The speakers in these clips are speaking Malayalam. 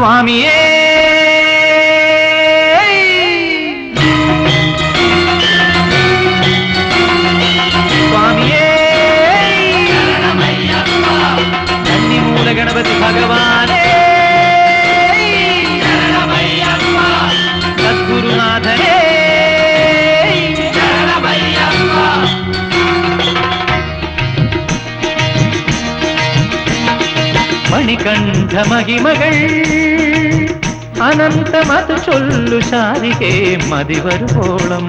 സ്വാമിയേ സ്വാമിയേ കന്നിമൂല ഗണപതി ഭഗവാനേ സദ്ഗുരുനാഥനേ മണികണ്ഠ മഹിമകൾ അനന്തമതു ചൊല്ലു ശാരികേ മതിവരുവോളം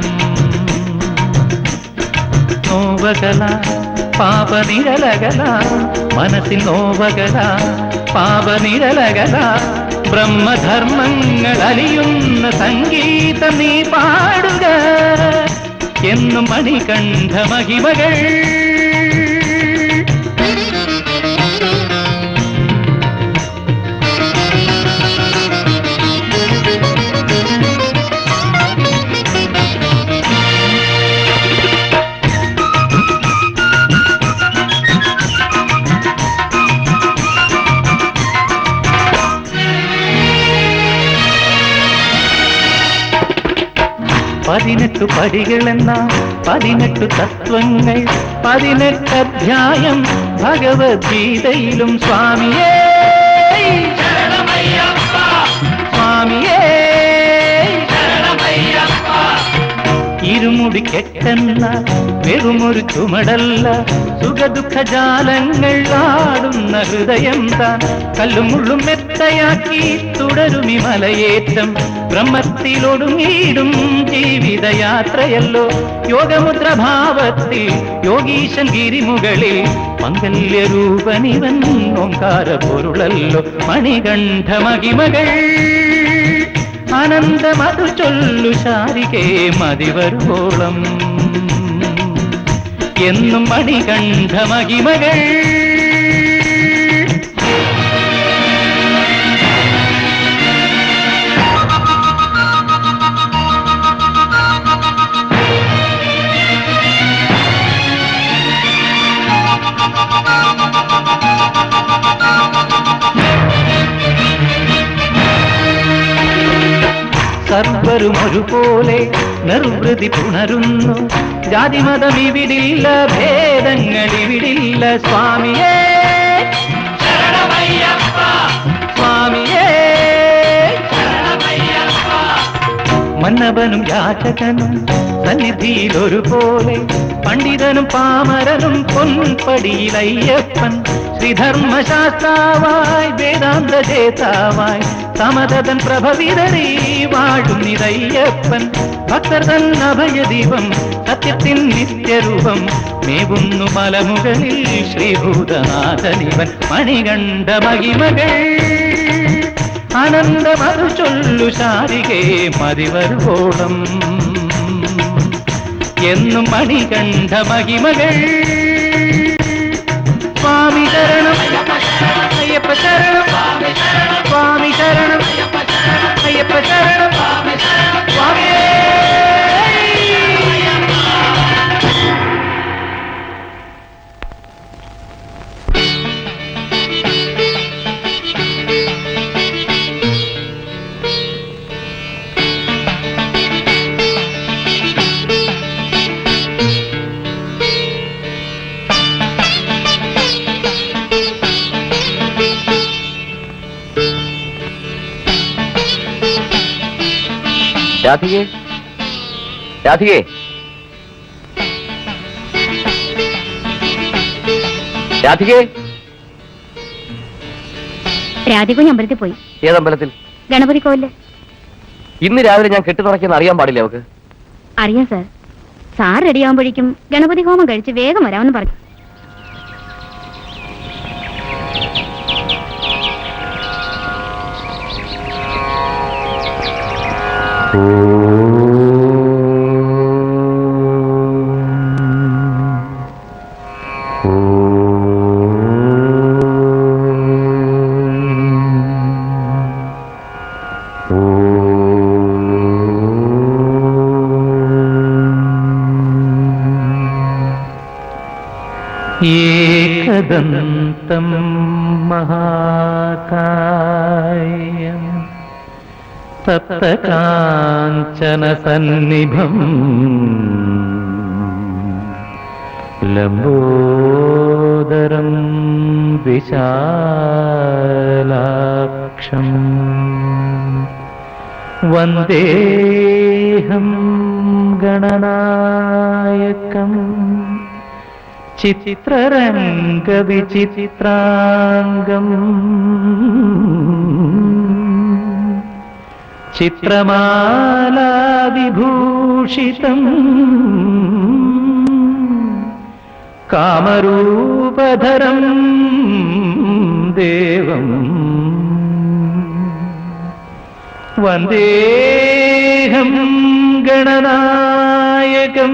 നോവകല പാപനിഴലകല മനസ്സിൽ നോവകല പാപനിഴലകല ബ്രഹ്മധർമ്മങ്ങൾ അലിയുന്ന സംഗീതം നീ പാടുക എന്നും മണികണ്ഠ മഹിമകൾ പതിനെട്ട് പടികളെന്ന പതിനെട്ട് തത്വങ്ങൾ പതിനെട്ട് അധ്യായം ഭഗവത്ഗീതയിലും സ്വാമിയേ സ്വാമിയേ ഇരുമുടി കെട്ടെന്ന വെറുമൊരു ചുമടല്ല സുഖദുഃഖജാലങ്ങൾ ആടുന്ന ഹൃദയം താൻ കല്ലും മുള്ളും മെത്തയാക്കി തുടരുമി മലയേറ്റം ബ്രഹ്മത്തിലൊടുങ്ങിയിടും ജീവിതയാത്രയല്ലോ യോഗമുദ്ര ഭാവത്തിൽ യോഗീശൻ ഗിരിമുകളിൽ മംഗല്യരൂപനിവൻ ഓംകാര പൊരുളല്ലോ മണികണ്ഠ മഹിമകൾ ആനന്ദമതു ചൊല്ലു ശാരികേ മതിവരുവോളം എന്നും മണികണ്ഠ മഹിമകൾ സർവരും ഒരുപോലെ നിർവൃതി പുണരുന്നു ജാതിമതം ഇവിടില്ല ഭേദങ്ങൾ ഇവിടില്ല സ്വാമിയേ സ്വാമിയേ മന്നവനും യാചകനും സന്നിധിയിൽ ഒരുപോലെ പണ്ഡിതനും പാമരനും പൊൻപടിയിലയ്യപ്പൻ ശ്രീധർമ്മശാസ്താവായി വേദാന്ത ചേതാവായി സമതതൻ പ്രഭവിതറി വാഴുന്നിതയ്യപ്പൻ ഭക്തർ തൻ അഭയദീപം സത്യത്തിൻ നിത്യരൂപം മേവുന്നു മലമുകളിൽ ശ്രീഭൂതനാഥനിവൻ മണികണ്ഠ മഹിമകൾ ആനന്ദമതു ചൊല്ലു ശാരികേ മതിവരുവോളം എന്നും മണികണ്ഠ മഹിമകൾ സ്വാമി ശരണം അയ്യപ്പ ശരണം സ്വാമി ശരണം അയ്യപ്പ ശരണം സ്വാമിയേ രാധികേ രാധികേ രാധികേ രാധികുഞ്ഞ് അമ്പലത്തിൽ പോയി ഏതമ്പലത്തിൽ ഗണപതി കോവില് ഇന്ന് രാവിലെ ഞാൻ കെട്ടുതുറയ്ക്കെന്ന് അറിയാൻ പാടില്ല അവക്ക് അറിയാം സാർ സാർ റെഡിയാകുമ്പോഴേക്കും ഗണപതി ഹോമം കഴിച്ച് വേഗം വരാമെന്ന് പറഞ്ഞു एकदन्तं महाकायम् സപ്തകാഞ്ചനസന്നിഭം ലംബോദരം വിശാലാക്ഷം വന്ദേഹം ഗണനായകം ചിത്രരംഗവിചിത്രാംഗം ചിത്രമാലാവിഭൂഷിതം കാമരൂപധരം ദേവം വന്ദേഹം ഗണനായകം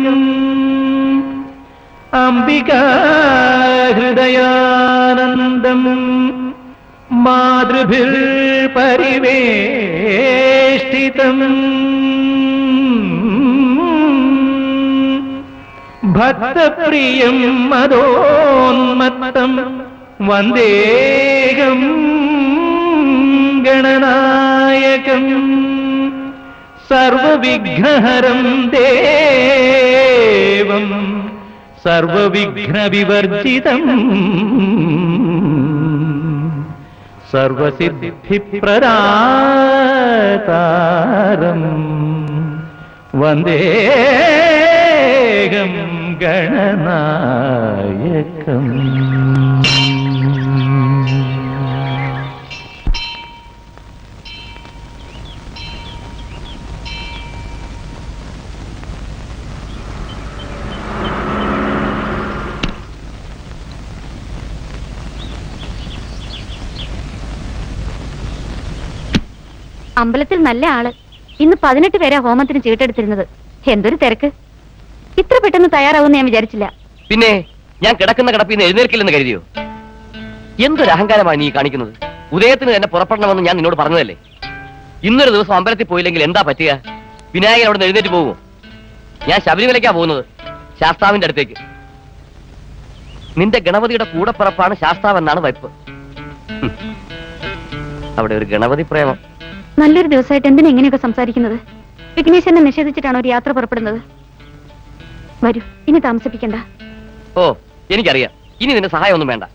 അംബികാഹൃദയാനന്ദം മാതൃഭിർ പരിവേഷ്ടിതം ഭക്തപ്രിയം മതോന്മത്തം വന്ദേഹം ഗണനായകം സർവവിഘ്നഹരം ദേവം സർവവിഘ്നവിവർജിതം സർവസിദ്ധിപ്രദാതാരം വന്ദേഹം ഗണനായകം അമ്പലത്തിൽ നല്ല ആള് ഇന്ന് പതിനെട്ട് പേരാ ഹോമത്തിന് ചീട്ടെടുത്തിരുന്നത് എന്തൊരു തിരക്ക് ഇത്ര പെട്ടെന്ന് തയ്യാറാവുമെന്ന് ഞാൻ വിചാരിച്ചില്ല പിന്നെ ഞാൻ കിടക്കുന്ന കിടപ്പിൽ നിന്ന് എഴുന്നേൽക്കില്ലെന്ന് കരുതിയോ എന്തൊരു അഹങ്കാരമാണ് നീ കാണിക്കുന്നത് ഉദയത്തിന് തന്നെ പുറപ്പെടണമെന്ന് ഞാൻ നിന്നോട് പറഞ്ഞതല്ലേ ഇന്നൊരു ദിവസം അമ്പലത്തിൽ പോയില്ലെങ്കിൽ എന്താ പറ്റുക വിനായകൻ അവിടെ നിന്ന് എഴുന്നേറ്റ് പോകുമോ ഞാൻ ശബരിമലയ്ക്കാ പോകുന്നത് ശാസ്താവിന്റെ അടുത്തേക്ക് നിന്റെ ഗണപതിയുടെ കൂടപ്പിറപ്പാണ് ശാസ്താവെന്നാണ് വയ്പ് ഹും. അവിടെ ഒരു ഗണപതി പ്രേമം നല്ലൊരു ദിവസമായിട്ട് എന്തിനാ ഇങ്ങനെയൊക്കെ സംസാരിക്കുന്നത് വിഘ്നേശ്വരനെ നിഷേധിച്ചിട്ടാണ് ഒരു യാത്ര പുറപ്പെടുന്നത് വരൂ ഇനി താമസിപ്പിക്കണ്ട ഓ എനിക്കറിയാം ഇനി നിന്റെ സഹായമൊന്നും വേണ്ട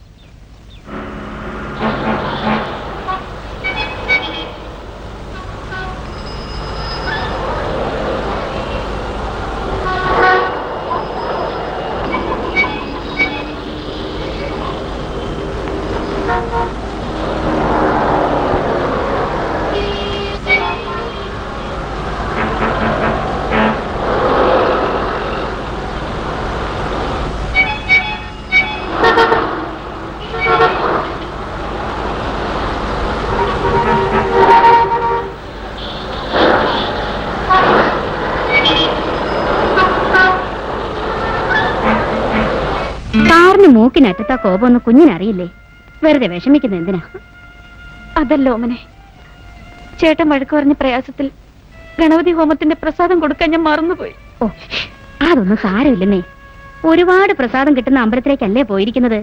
സാറിന് മൂക്കിനറ്റത്താ കോപമൊന്നും കുഞ്ഞിനറിയില്ലേ വെറുതെ വിഷമിക്കുന്ന എന്തിനാ അതല്ല ഓമനെ ചേട്ടൻ വഴക്ക് പറഞ്ഞ പ്രയാസത്തിൽ ഗണപതി ഹോമത്തിന്റെ പ്രസാദം കൊടുക്കാൻ ഞാൻ മറന്നുപോയി ഓ അതൊന്നും സാരമില്ലെന്നേ ഒരുപാട് പ്രസാദം കിട്ടുന്ന അമ്പലത്തിലേക്കല്ലേ പോയിരിക്കുന്നത്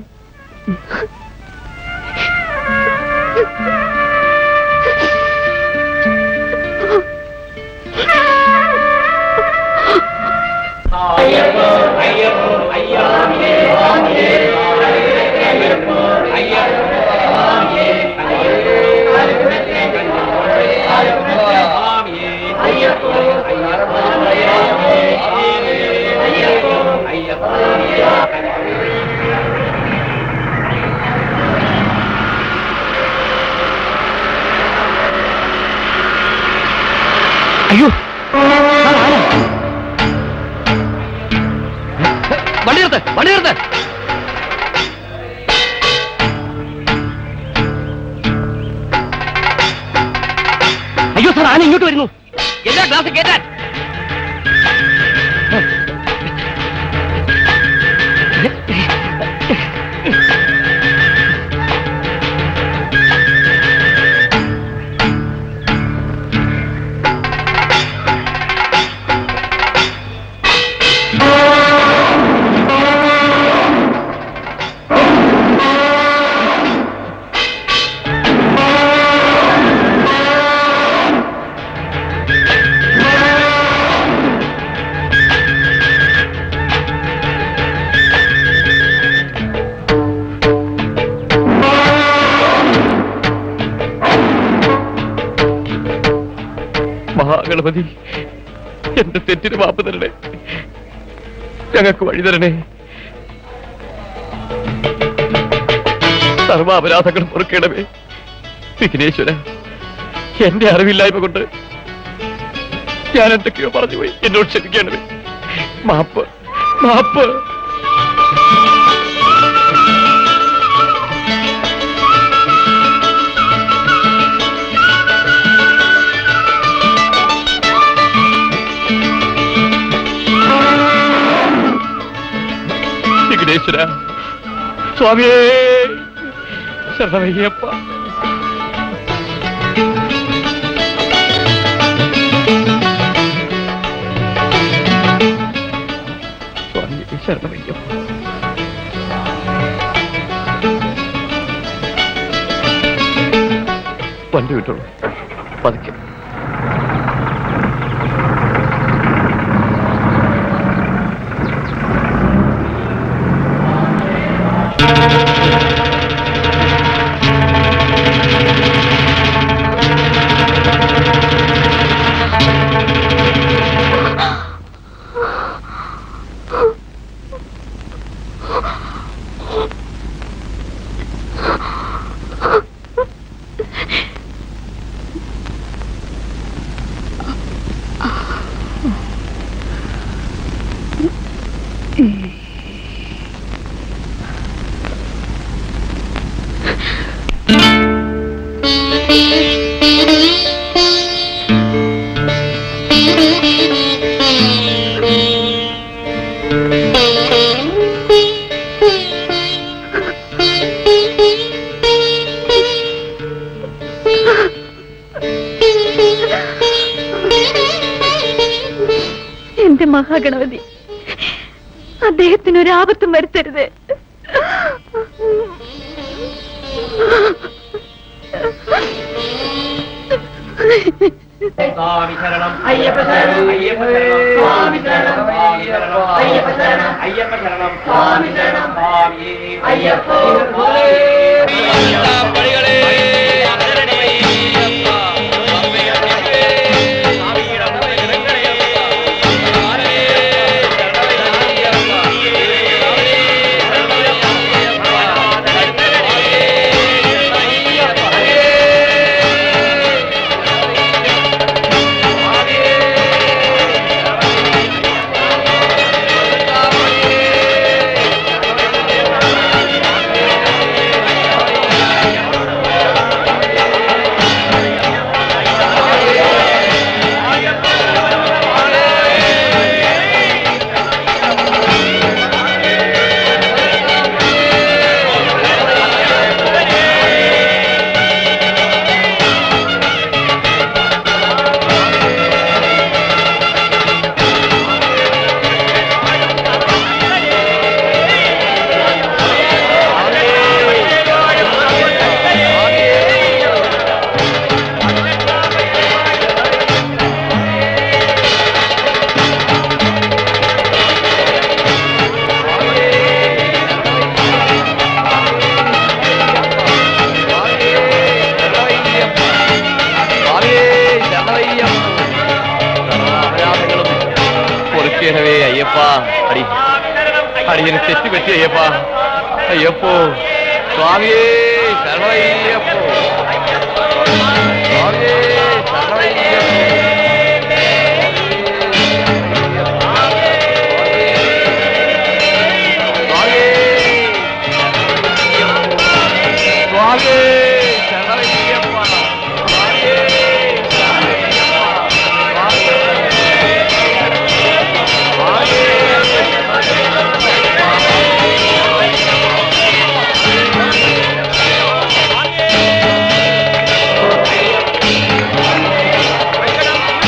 അയ്യോ വണ്ടി നിർത്ത് വണ്ടി നിർത്ത് അയ്യോ സാർ ആന ഇങ്ങോട്ട് വരുന്നു എല്ലാ ക്ലാസ് കേട്ടാൻ വാക്കുകൾ മതി എന്റെ തെറ്റിന് മാപ്പ് തരണേ ഞങ്ങൾക്ക് വഴി തരണേ സർവ അപരാധങ്ങൾ പൊറുക്കണമേ വിഘ്നേശ്വര എന്റെ അറിവില്ലായ്മ കൊണ്ട് ഞാൻ എന്തൊക്കെയോ പറഞ്ഞുപോയി എന്നോട് ക്ഷമിക്കണമേ മാപ്പ് മാപ്പ് വിഘ്നേശ്വര സ്വാമിയേ ശരണമയ്യപ്പ സ്വാമിയേ ശരണമയ്യപ്പ വണ്ടി വിട്ടോളൂ പതുക്കെ എന്റെ മഹാഗണപതി അദ്ദേഹത്തിന് ഒരു ആപത്തും വരുത്തരുത് സ്വാമി ശരണം അയ്യപ്പ ശരണം അയ്യപ്പ ശരണം സ്വാമി ശരണം സ്വാമി ശരണം അയ്യപ്പ ശരണം അയ്യപ്പ ശരണം സ്വാമി ശരണം സ്വാമി അയ്യപ്പ പൊറുക്കണവേ അയ്യപ്പ അടി അടിയന് തെറ്റുപറ്റി അയ്യപ്പ അയ്യപ്പോ സ്വാമിയേ ശരണയ്യപ്പോ സ്വാമിയേ ശരണയ്യപ്പോ സ്വാമിയേ ശരണയ്യപ്പ സ്വാമിയേ ും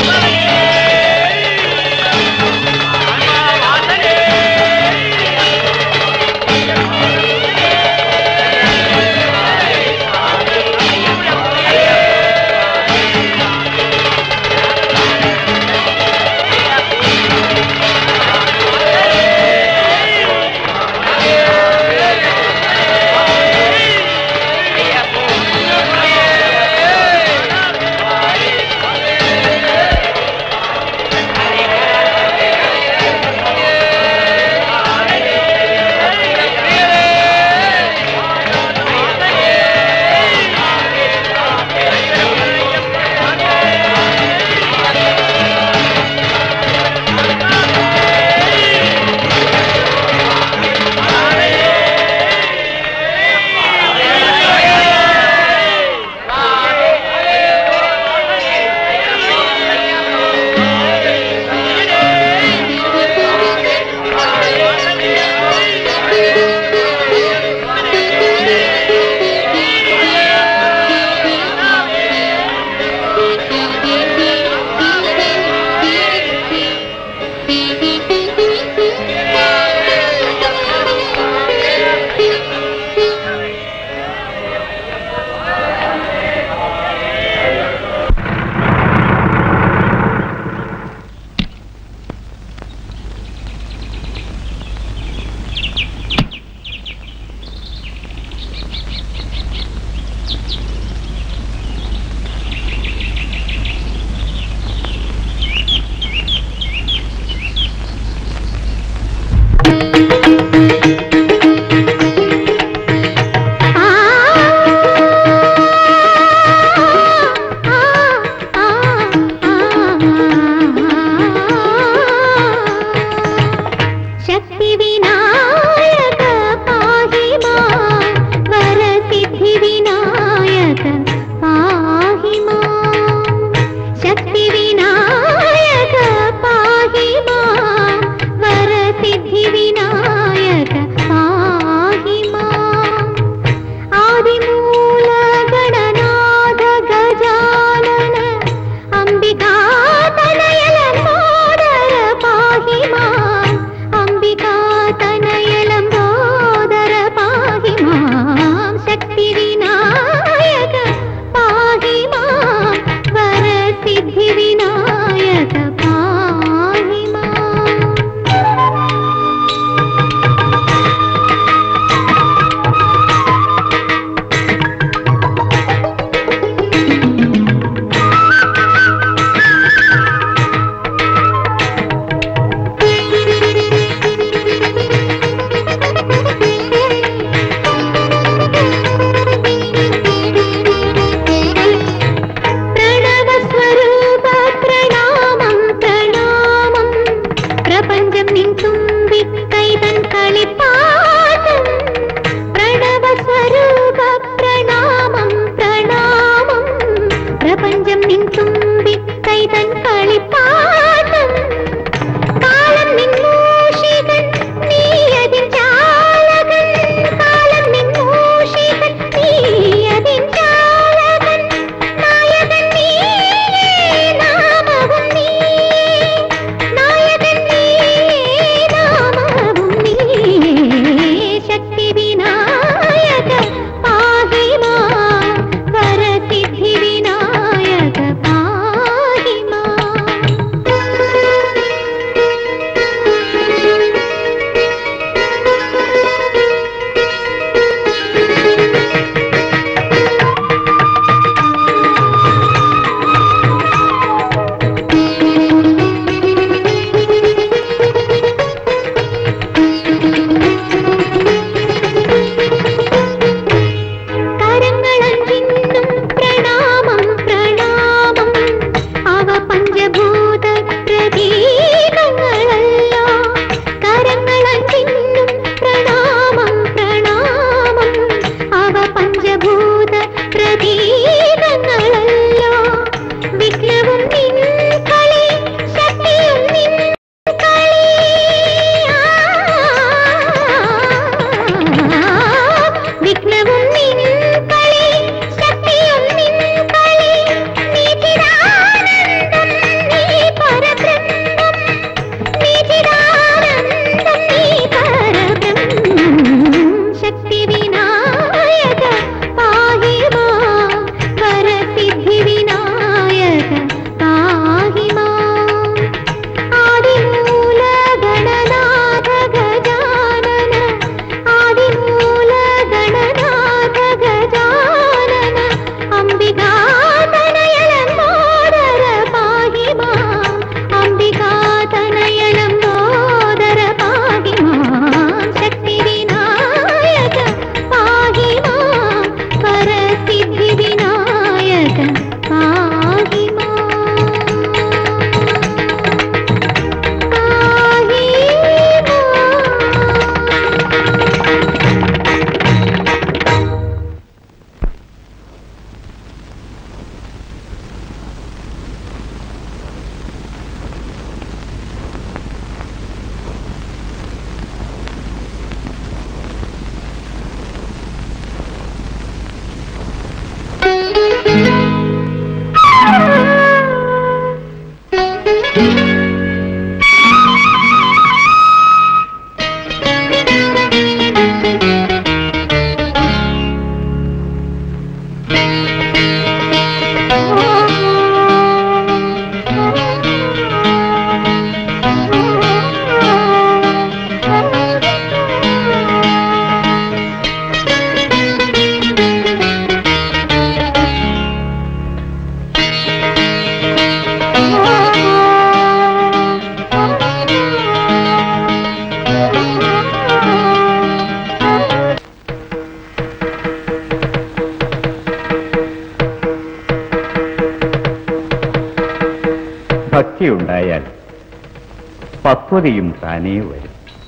ഭക്തിയുണ്ടായാൽ പക്വതയും താനേ വരും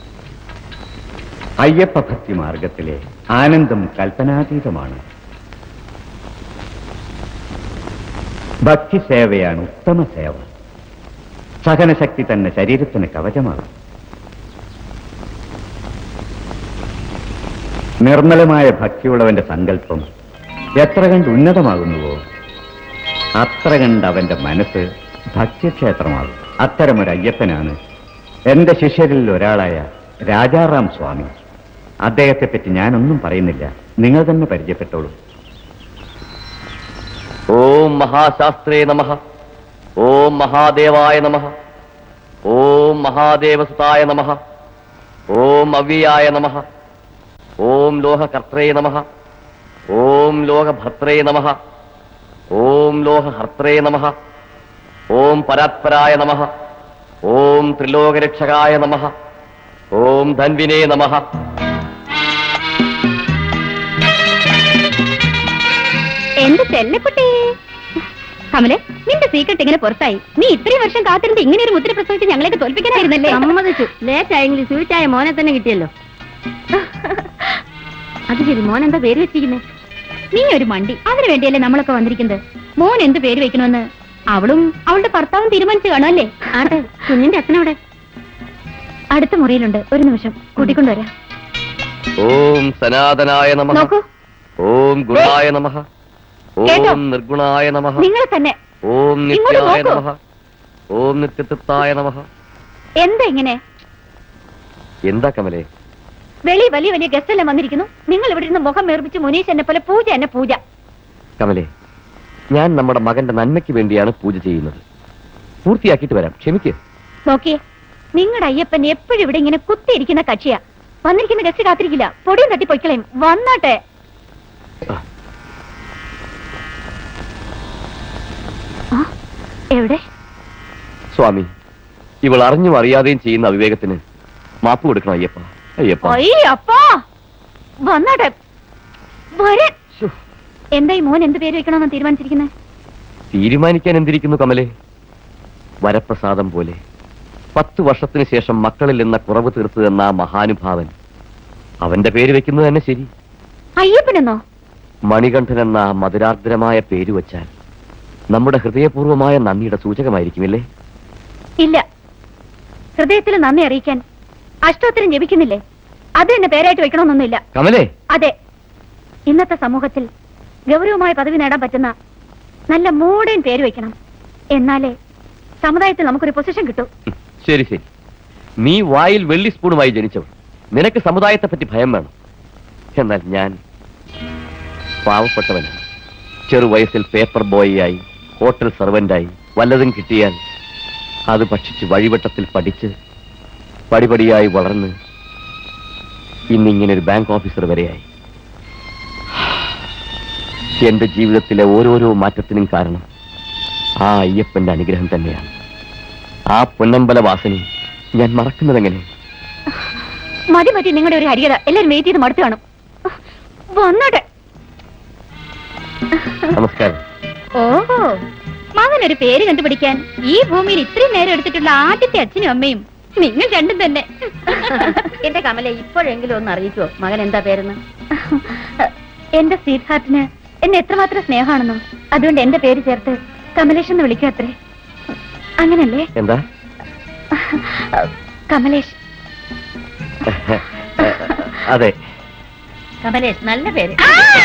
അയ്യപ്പ ഭക്തി മാർഗത്തിലെ ആനന്ദം കൽപ്പനാതീതമാണ് ഭക്തി സേവയാണ് ഉത്തമ സേവ സഹനശക്തി തന്നെ ശരീരത്തിന് കവചമാണ് നിർമ്മലമായ ഭക്തിയുള്ളവന്റെ സങ്കല്പം എത്ര കണ്ട് ഉന്നതമാകുന്നുവോ അത്ര കണ്ട് അവന്റെ മനസ്സ് ഭക്ഷ്യക്ഷേത്രമാകും അത്തരമൊരു അയ്യപ്പനാണ് എന്റെ ശിഷ്യരിൽ ഒരാളായ രാജാറാം സ്വാമി അദ്ദേഹത്തെ പറ്റി ഞാനൊന്നും പറയുന്നില്ല നിങ്ങൾ തന്നെ പരിചയപ്പെട്ടോളൂ ഓം മഹാശാസ്ത്രേ നമ ഓം മഹാദേവായ നമ ഓം മഹാദേവസുതായ നമ ഓം അവ്യയായ നമ ഓം ലോഹകർത്രേ നമ ഓം ലോകഭർത്രേ നമ ഓം ലോഹഹർത്രേ നമ ഓം പരാത്പരായ നമ ഓം ത്രിലോകരക്ഷകായ നമ ഓം ധൻവിനേ നമ എന്ത് ചെല്ലക്കുട്ടി കമലെ നിന്റെ സീക്രട്ട് ഇങ്ങനെ പുറത്തായി നീ ഇത്രയും വർഷം കാത്തിരുന്ന് ഇങ്ങനെ ഒരു മുദ്ര പ്രസവിച്ച് ഞങ്ങളെയൊക്കെ തോൽപ്പിക്കാനായിരുന്നല്ലേ സമ്മതിച്ചു ലേറ്റായെങ്കിൽ സ്വീറ്റായ മോനെ തന്നെ കിട്ടിയല്ലോ അത് ശരി മോൻ എന്താ പേര് വെച്ചിരിക്കുന്നത് നീ ഒരു മണ്ടി അതിനു വേണ്ടിയല്ലേ നമ്മളൊക്കെ വന്നിരിക്കുന്നത് മോൻ എന്ത് പേര് വെക്കണമെന്ന് അവളും അവളുടെ ഭർത്താവും തീരുമാനിച്ചു കാണുമല്ലേ ആട്ടെ കുഞ്ഞിന്റെ അച്ഛനവിടെ അടുത്ത മുറിയിലുണ്ട് ഒരു നിമിഷം കൂട്ടിക്കൊണ്ടുവരാം ഓം സനാതനായ നമ നോക്കൂ ഓം ഗുണായ നമ കേട്ടോ? ഓം നിർഗുണായ നമ നിങ്ങളെ തന്നെ ഓം ഇങ്ങോട്ട് നിത്യായ നോക്കൂ. നമ ഓം നിത്യത്വത്തായ നമ എന്താ ഇങ്ങനെ എന്താ കമലേ വെളി വലിയ വലിയ ഗസ്റ്റ് എല്ലാം വന്നിരിക്കുന്നു നിങ്ങൾ ഇവിടെ ഇരുന്ന് മുഖം മേർപ്പിച്ച് മുനീഷ് എന്നെ പോലെ പൂജ എന്നെ പൂജ കമലേ ഞാൻ നമ്മുടെ മകന്റെ നന്മയ്ക്ക് വേണ്ടിയാണ് പൂജ ചെയ്യുന്നത് പൂർത്തിയാക്കിയിട്ട് വരാം ക്ഷമിക്ക് നോക്കിയേ നിങ്ങളുടെ അയ്യപ്പൻ എപ്പോഴും ഇവിടെ ഇങ്ങനെ കുത്തിയിരിക്കുന്ന കക്ഷിയാ വന്നിരിക്കുന്ന ഗസ്റ്റ് കാത്തിരിക്കില്ല പൊടിയും തട്ടി പൊയ്ക്കളയും വന്നാട്ടെ ആ, എവിടെ സ്വാമി ഇവൾ അറിഞ്ഞും അറിയാതെയും ചെയ്യുന്ന അവിവേകത്തിന് മാപ്പ് കൊടുക്കണം അയ്യപ്പ അയ്യപ്പ അയ്യ അപ്പാ വന്നാട്ടെ വരെ ശ്ശോ, എന്തായി മോൻ എന്ത് പേര് വെക്കണമെന്ന് തീരുമാനിച്ചിരിക്കുന്നത് തീരുമാനിക്കാൻ എന്തിരിക്കുന്നു കമലേ വരപ്രസാദം പോലെ പത്ത് വർഷത്തിന് ശേഷം മക്കളിൽ എന്ന കുറവ് തീർത്തു തന്ന ആ മഹാനുഭാവൻ അവന്റെ പേര് വെക്കുന്നത് തന്നെ ശരി അയ്യപ്പനെന്നോ മണികണ്ഠൻ എന്ന ആ മധുരാർദ്രമായ പേര് വച്ചാൽ നമ്മുടെ ഹൃദയപൂർവമായ നന്ദിയുടെ സൂചകമായിരിക്കുമില്ലേ ഇല്ല ഹൃദയത്തിൽ നന്ദി അറിയിക്കാൻ അഷ്ടോത്തരം ജപിക്കുന്നില്ലേ അത് എന്നെ പേരായിട്ട് വെക്കണമെന്നൊന്നുമില്ല കമലേ അതെ ഇന്നത്തെ സമൂഹത്തിൽ ഗൗരവമായ പദവി നേടാൻ പറ്റുന്ന നല്ല മോഡേൺ പേര് വെക്കണം എന്നാലേ സമുദായത്തിൽ നമുക്കൊരു പൊസിഷൻ കിട്ടൂ ഉം, ശരി ശരി നീ വായിൽ വെള്ളി സ്പൂണുമായി ജനിച്ചവൾ നിനക്ക് സമുദായത്തെ പറ്റി ഭയം വേണം എന്നാൽ ഞാൻ പാവപ്പെട്ടവനാണ് ചെറുവയസ്സിൽ പേപ്പർ ബോയിയായി ഹോട്ടൽ സർവന്റായി വല്ലതും കിട്ടിയാൽ അത് ഭക്ഷിച്ച് വഴിവട്ടത്തിൽ പഠിച്ച് പടിപടിയായി വളർന്ന് ഇന്നിങ്ങനെ ഒരു ബാങ്ക് ഓഫീസർ വരെയായി എന്റെ ജീവിതത്തിലെ ഓരോരോ മാറ്റത്തിനും കാരണം ആ അയ്യപ്പന്റെ അനുഗ്രഹം തന്നെയാണ് ആ പൊന്നമ്പല വാസനെ ഞാൻ മറക്കുന്നതെങ്ങനെ മതി മതി നിങ്ങളുടെ ഒരു ഹരികത എല്ലാരും വെയിറ്റ് ചെയ്ത് മടുത്തു കാണും വന്നോട്ടെ നമസ്കാരം ഓഹോ മകനൊരു പേര് കണ്ടുപിടിക്കാൻ ഈ ഭൂമിയിൽ ഇത്രയും നേരം എടുത്തിട്ടുള്ള ആദ്യത്തെ അച്ഛനും അമ്മയും നിങ്ങൾ രണ്ടും തന്നെ എന്റെ കമല ഇപ്പോഴെങ്കിലും ഒന്ന് അറിയിക്കോ മകൻ എന്താ പേരെന്ന് എന്റെ സ്വീറ്റ് ഹാർട്ടിന് എന്നെ എത്രമാത്രം സ്നേഹമാണെന്നോ അതുകൊണ്ട് എന്റെ പേര് ചേർത്ത് കമലേഷ് എന്ന് വിളിക്കും അത്രേ അങ്ങനല്ലേ എന്താ കമലേഷ് അതെ കമലേഷ് നല്ല പേര്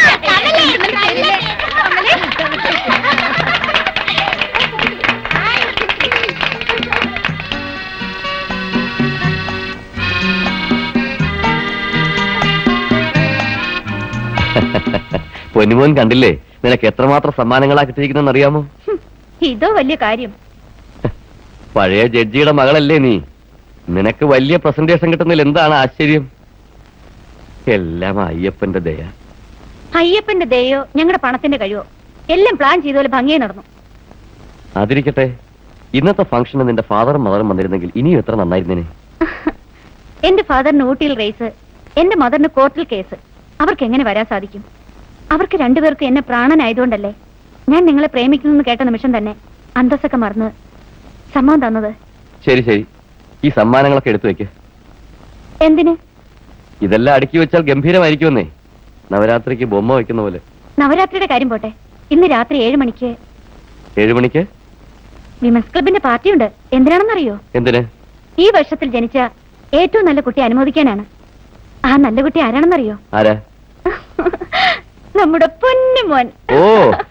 പൊന്നുമോൻ കണ്ടില്ലേ നിനക്ക് എത്രമാത്രം സമ്മാനങ്ങളാ കിട്ടിയിരിക്കുന്നെന്ന് അറിയാമോ ഹും, ഇതോ വലിയ കാര്യം പഴയ ജഡ്ജിയുടെ മകളല്ലേ നീ നിനക്ക് വലിയ പ്രസന്റേഷൻ കിട്ടുന്നതിൽ എന്താണ് ആശ്ചര്യം എല്ലാം അയ്യപ്പന്റെ ദയ അയ്യപ്പന്റെ ദയോ ഞങ്ങളുടെ പണത്തിന്റെ കഴിവോ എല്ലാം പ്ലാൻ ചെയ്ത പോലെ ഭംഗിയായി നടന്നു അതിരിക്കട്ടെ ഇന്നത്തെ ഫംഗ്ഷന് നിന്റെ ഫാദറും മദറും വന്നിരുന്നെങ്കിൽ ഇനിയും എത്ര നന്നായിരുന്നേനെ എന്റെ ഫാദറിന് ഊട്ടിയിൽ റേസ് എന്റെ മദറിന് കോർട്ടിൽ കേസ് അവർക്ക് എങ്ങനെ വരാൻ സാധിക്കും അവർക്ക് രണ്ടുപേർക്കും എന്നെ പ്രാണനായതുകൊണ്ടല്ലേ ഞാൻ നിങ്ങളെ പ്രേമിക്കുന്നു കേട്ട നിമിഷം തന്നെ അന്തസ്സൊക്കെ മറന്ന് സമ്മതം തന്നത് ശരി ശരി ഈ സമ്മാനങ്ങളൊക്കെ എടുത്തു വെക്ക് എന്തിന് ഇതെല്ലാം അടുക്കി വെച്ചാൽ ഗംഭീരമായിരിക്കുമെന്നേ നവരാത്രിക്ക് ബൊമ്മ വെക്കുന്ന പോലെ നവരാത്രിയുടെ കാര്യം പോട്ടെ ഇന്ന് രാത്രി ഏഴ് മണിക്ക് ഏഴു മണിക്ക് വിമൻസ് ക്ലബിന്റെ പാർട്ടിയുണ്ട് എന്തിനാണെന്നറിയോ എന്തിന് ഈ വർഷത്തിൽ ജനിച്ച ഏറ്റവും നല്ല കുട്ടി അനുമോദിക്കാനാണ് ആ നല്ല കുട്ടി ആരാണെന്നറിയോ ആരാ നമ്മുടെ പൊന്നുമോൻ ഓ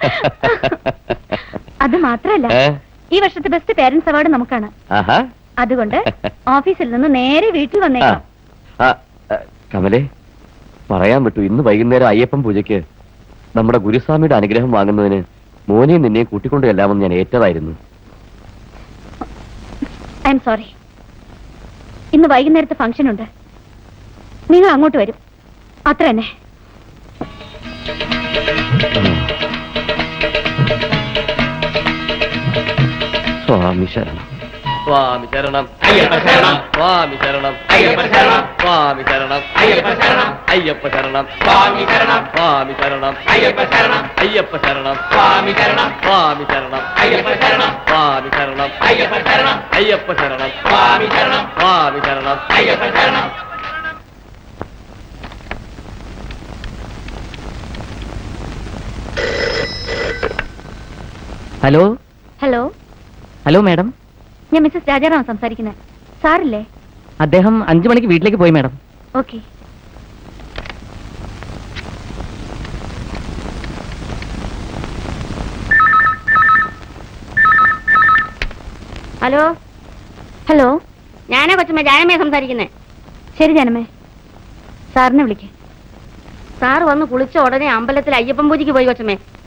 അത് മാത്രല്ല ഏ? ഈ വർഷത്തെ ബെസ്റ്റ് പേരന്റ്സ് അവാർഡ് നമുക്കാണ് ആഹാ അതുകൊണ്ട് ഓഫീസിൽ നിന്ന് നേരെ വീട്ടിൽ ആ, വന്നേക്കാം ആ, ആ, കമലേ പറയാൻ വിട്ടു ഇന്ന് വൈകുന്നേരം അയ്യപ്പൻ പൂജയ്ക്ക് നമ്മുടെ ഗുരുസ്വാമിയുടെ അനുഗ്രഹം വാങ്ങുന്നതിന് മോനെയും നിന്നെയും കൂട്ടിക്കൊണ്ട് ചെല്ലാമെന്ന് ഞാൻ ഏറ്റതായിരുന്നു ഐ എം സോറി ഇന്ന് വൈകുന്നേരത്തെ ഫംഗ്ഷൻ ഉണ്ട് നിങ്ങൾ അങ്ങോട്ട് വരും അത്ര തന്നെ സ്വാമി ശരണം സ്വാമി ശരണം അയ്യപ്പ ശരണം. സ്വാമി ശരണം അയ്യപ്പ ശരണം. സ്വാമി ശരണം അയ്യപ്പ ശരണം. അയ്യപ്പ ശരണം സ്വാമി ശരണം. സ്വാമി ശരണം അയ്യപ്പ ശരണം. അയ്യപ്പ ശരണം സ്വാമി ശരണം. സ്വാമി ശരണം അയ്യപ്പ ശരണം. സ്വാമി ശരണം അയ്യപ്പ ശരണം. അയ്യപ്പ ശരണം സ്വാമി ശരണം. സ്വാമി ശരണം അയ്യപ്പ ശരണം. ഹലോ ഹലോ ഹലോ മാഡം ഞാൻ മിസ്സസ് രാജാറാം സംസാരിക്കുന്നത് സാറില്ലേ അദ്ദേഹം അഞ്ചു മണിക്ക് വീട്ടിലേക്ക് പോയി മാഡം ഓക്കെ ഹലോ ഹലോ ഞാനാ കൊച്ചമ്മ ജാനമ്മയെ സംസാരിക്കുന്നേ ശരി ജനമേ സാറിനെ വിളിക്കേ സാറ് വന്ന് കുളിച്ച ഉടനെ അമ്പലത്തിൽ അയ്യപ്പൻ പൂജയ്ക്ക് പോയി കൊച്ചമ്മേ